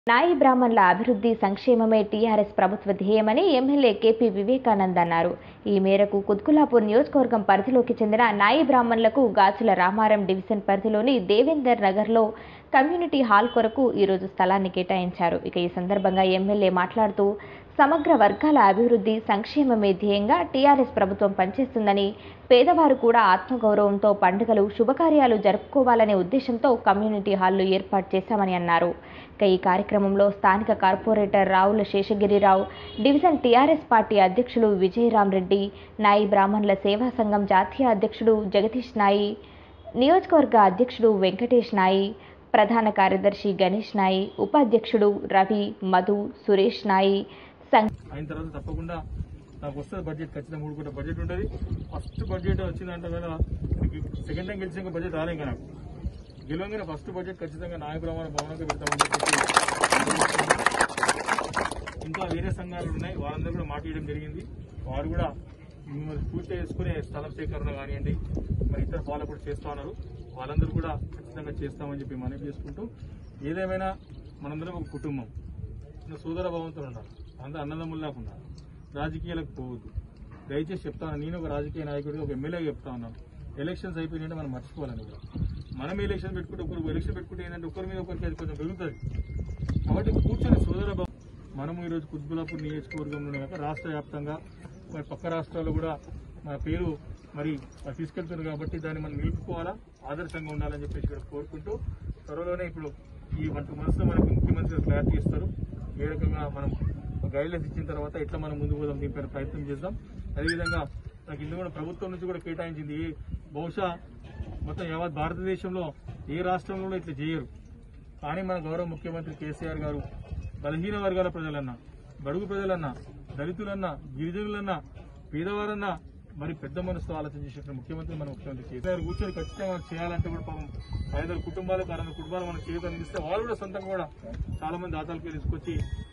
నాయి బ్రాహ్మణుల అభివృద్ధి సంక్షేమమే టీఆర్ఎస్ ప్రభుత్వ ధ్యేయమని ఎమ్మెల్యే కేపీ వివేకానంద్ అన్నారు ఈ మేరకు కుత్కులాపూర్ నియోజకవర్గం పరిధిలోకి చెందిన నాయి బ్రాహ్మణులకు గాజుల రామారం డివిజన్ పరిధిలోని దేవేందర్ నగర్లో కమ్యూనిటీ హాల్ కొరకు ఈరోజు స్థలాన్ని కేటాయించారు ఇక ఈ సందర్భంగా ఎమ్మెల్యే మాట్లాడుతూ సమగ్ర వర్గాల అభివృద్ధి సంక్షేమమే ధ్యేయంగా టీఆర్ఎస్ ప్రభుత్వం పనిచేస్తుందని పేదవారు కూడా ఆత్మగౌరవంతో పండుగలు శుభకార్యాలు జరుపుకోవాలనే ఉద్దేశంతో కమ్యూనిటీ హాల్లు ఏర్పాటు చేశామని అన్నారు ఇక ఈ కార్యక్రమంలో స్థానిక corporator Ravula Seshagirirao division TRS party అధ్యక్షులు విజయరామ్ రెడ్డి నాయి బ్రాహ్మణుల సేవా సంఘం జాతీయ అధ్యక్షుడు జగదీష్ నాయి నియోజకవర్గ అధ్యక్షుడు వెంకటేష్ నాయి ప్రధాన కార్యదర్శి గణేష్ నాయి ఉపాధ్యక్షుడు రవి మధు సురేష్ నాయి సం అయిన తర్వాత తప్పకుండా నాకు వస్తుంది బడ్జెట్ ఖచ్చితంగా మూడు కోట్ల బడ్జెట్ ఉంటుంది ఫస్ట్ బడ్జెట్ వచ్చిందంటే కదా సెకండ్ టైం గెలిచిన బడ్జెట్ రాలే ఇంకా నాకు గెలవంగానే ఫస్ట్ బడ్జెట్ ఖచ్చితంగా నాయ ప్రమాణ భవనంగా పెడతామని చెప్పేసి ఇంకా వేరే సంఘాలు ఉన్నాయి వాళ్ళందరూ కూడా మాట ఇవ్వడం జరిగింది వారు కూడా మిమ్మల్ని పూర్తి చేసుకునే స్థలం సేకరణ కానివ్వండి మరి ఇతర పాలు కూడా చేస్తా ఉన్నారు వాళ్ళందరూ కూడా ఖచ్చితంగా చేస్తామని చెప్పి మనవి చేసుకుంటూ ఏదేమైనా మనందరం ఒక కుటుంబం ఇంకా సోదర భావంతో ఉండాలి అందరూ అన్నదమ్ముల్లాగా ఉండాలి రాజకీయాలకు పోవద్దు దయచేసి చెప్తాను నేను ఒక రాజకీయ నాయకుడిగా ఒక ఎమ్మెల్యే చెప్తా ఉన్నాను ఎలక్షన్స్ అయిపోయినాయంటే మనం మర్చిపోవాలని కూడా మనం ఎలక్షన్ పెట్టుకుంటే ఒకరు ఎలక్షన్ పెట్టుకుంటే ఏంటంటే ఒకరి మీద ఒకరికి అది కొంచెం పెరుగుతుంది కాబట్టి కూర్చొని సోదర భావం మనము ఈరోజు కుత్బులాపూర్ నియోజకవర్గంలోనే కాక రాష్ట్ర వ్యాప్తంగా మరి పక్క రాష్ట్రాల్లో కూడా మన పేరు మరి తీసుకెళ్తున్నారు కాబట్టి దాన్ని మనం నిలుపుకోవాలా ఆదర్శంగా ఉండాలని చెప్పేసి ఇక్కడ కోరుకుంటూ త్వరలోనే ఇప్పుడు ఈ వంట మనసులో మనకు ముఖ్యమంత్రి గారు క్లారిటీ ఇస్తారు ఏ రకంగా మనం గైడ్లైన్స్ ఇచ్చిన తర్వాత ఎట్లా మనం ముందుకు పోదాం దీనిపైన ప్రయత్నం చేద్దాం అదేవిధంగా నాకు ఇందులో కూడా ప్రభుత్వం నుంచి కూడా కేటాయించింది ఏ- బహుశా మొత్తం యావత్ భారతదేశంలో ఏ రాష్ట్రంలో కూడా ఇట్లా చేయరు కానీ మన గౌరవ ముఖ్యమంత్రి కేసీఆర్ గారు బలహీన వర్గాల ప్రజలన్నా బడుగు ప్రజలన్నా దళితులన్నా గిరిజనులన్నా పేదవారన్నా మరి పెద్ద మనసుతో ఆలోచన చేసినట్టు ముఖ్యమంత్రి మన ముఖ్యమంత్రి కేసీఆర్ కూర్చొని ఖచ్చితంగా మనం చేయాలంటే కూడా పాపం ఐదారు కుటుంబాలకు అరవై కుటుంబాలు మనం చేతి అందిస్తే వాళ్ళు కూడా సొంతంగా కూడా చాలా మంది దాతలకి తీసుకొచ్చి